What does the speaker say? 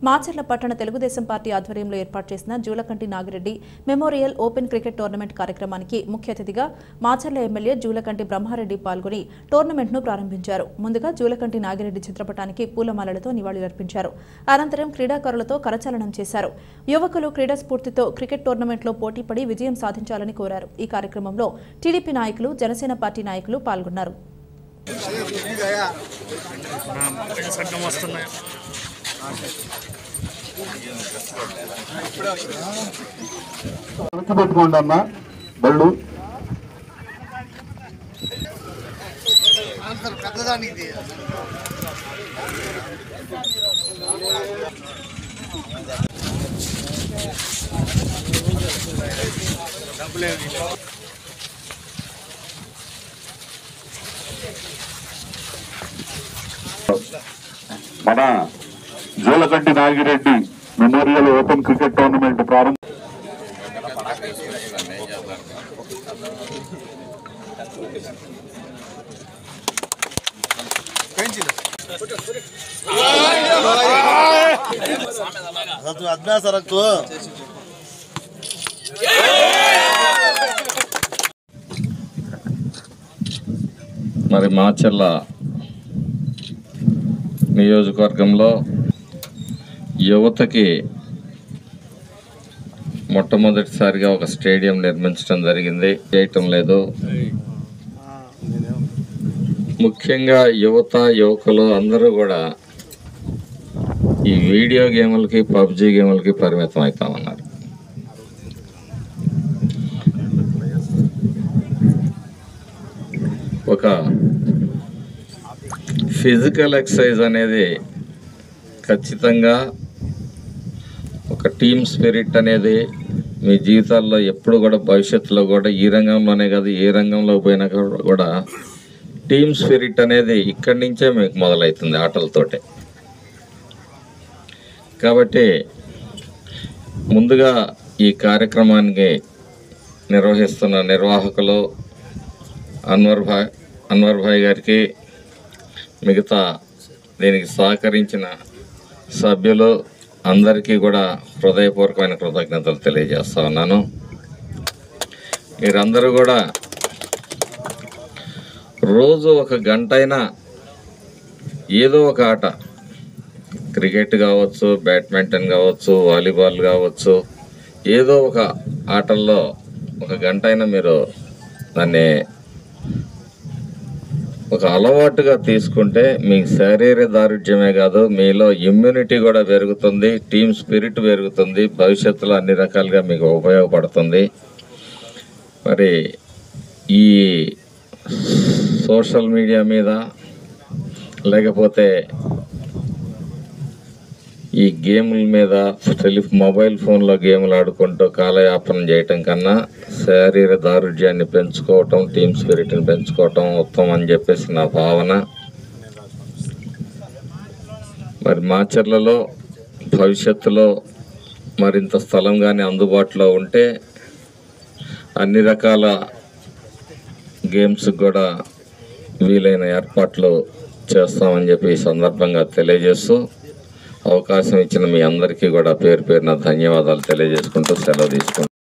మాచర్ల పట్టణ తెలుగుదేశం పార్టీ ఆధ్వర్యంలో ఏర్పాటు చేసిన Julakanti Nagireddy memorial open cricket tournament కార్యక్రమానికి ముఖ్య అతిథిగా మాచర్ల ఎమ్మెల్యే జూలకంటి బ్రహ్మారెడ్డి పాల్గొని టోర్నమెంట్ను ప్రారంభించారు ముందుగా జూలకంటి నాగిరెడ్డి చిత్రపటానికి పూలమాలలతో నివాళులర్పించారు అనంతరం క్రీడాకారులతో కరచాలనం చేశారు యువకులు క్రీడా స్ఫూర్తితో క్రికెట్ టోర్నమెంట్లో పోటీపడి విజయం సాధించాలని కోరారు ఈ కార్యక్రమంలో టీడీపీ నాయకులు జనసేన పార్టీ నాయకులు పాల్గొన్నారు సగ్గం వస్తున్నాయి వెనక్కి పెట్టుకోండి అన్న బళ్ళు మన Jolakanti Nagireddy memorial open cricket tournament ప్రారంభం तू आदमी सरक तू మరి మాచర్ల నియోజకవర్గంలో యువతకి మొట్టమొదటిసారిగా ఒక స్టేడియం నిర్మించడం జరిగింది చేయటం లేదు ముఖ్యంగా యువత యువకులు అందరూ కూడా ఈ వీడియో గేములకి పబ్జి గేములకి పరిమితం అవుతామన్నారు ఒక ఫిజికల్ ఎక్సర్సైజ్ అనేది ఖచ్చితంగా ఒక టీమ్ స్పిరిట్ అనేది మీ జీవితాల్లో ఎప్పుడు కూడా భవిష్యత్తులో కూడా ఈ రంగంలోనే కాదు ఏ రంగంలో పోయినా కూడా టీమ్ స్పిరిట్ అనేది ఇక్కడి నుంచే మీకు మొదలవుతుంది ఆటలతోటే కాబట్టి ముందుగా ఈ కార్యక్రమానికి నిర్వహిస్తున్న నిర్వాహకులు అన్వర్ భాయ్ అన్వర్ భాయ్ గారికి మిగతా దీనికి సహకరించిన సభ్యులు అందరికీ కూడా హృదయపూర్వకమైన కృతజ్ఞతలు తెలియజేస్తా ఉన్నాను మీరందరూ కూడా రోజు ఒక గంట అయినా ఏదో ఒక ఆట క్రికెట్ కావచ్చు బ్యాడ్మింటన్ కావచ్చు వాలీబాల్ కావచ్చు ఏదో ఒక ఆటల్లో ఒక గంట అయినా మీరు దాన్ని ఒక అలవాటుగా తీసుకుంటే మీ శారీరక దారుఢ్యమే కాదు మీలో ఇమ్యూనిటీ కూడా పెరుగుతుంది టీమ్ స్పిరిట్ పెరుగుతుంది భవిష్యత్తులో అన్ని రకాలుగా మీకు ఉపయోగపడుతుంది మరి ఈ సోషల్ మీడియా మీద లేకపోతే ఈ గేముల మీద టెలి మొబైల్ ఫోన్లో గేములు ఆడుకుంటూ కాలయాపన చేయటం కన్నా శారీర దారుఢ్యాన్ని పెంచుకోవటం టీమ్ స్పిరిట్ని పెంచుకోవటం ఉత్తమం అని చెప్పేసి నా భావన మరి మాచర్లలో భవిష్యత్తులో మరింత స్థలం కానీ అందుబాటులో ఉంటే అన్ని రకాల గేమ్స్ కూడా వీలైన ఏర్పాట్లు చేస్తామని చెప్పి ఈ సందర్భంగా తెలియజేస్తూ అవకాశం ఇచ్చిన మీ అందరికీ కూడా పేరు పేరున ధన్యవాదాలు తెలియజేసుకుంటూ సెలవు తీసుకుంటాను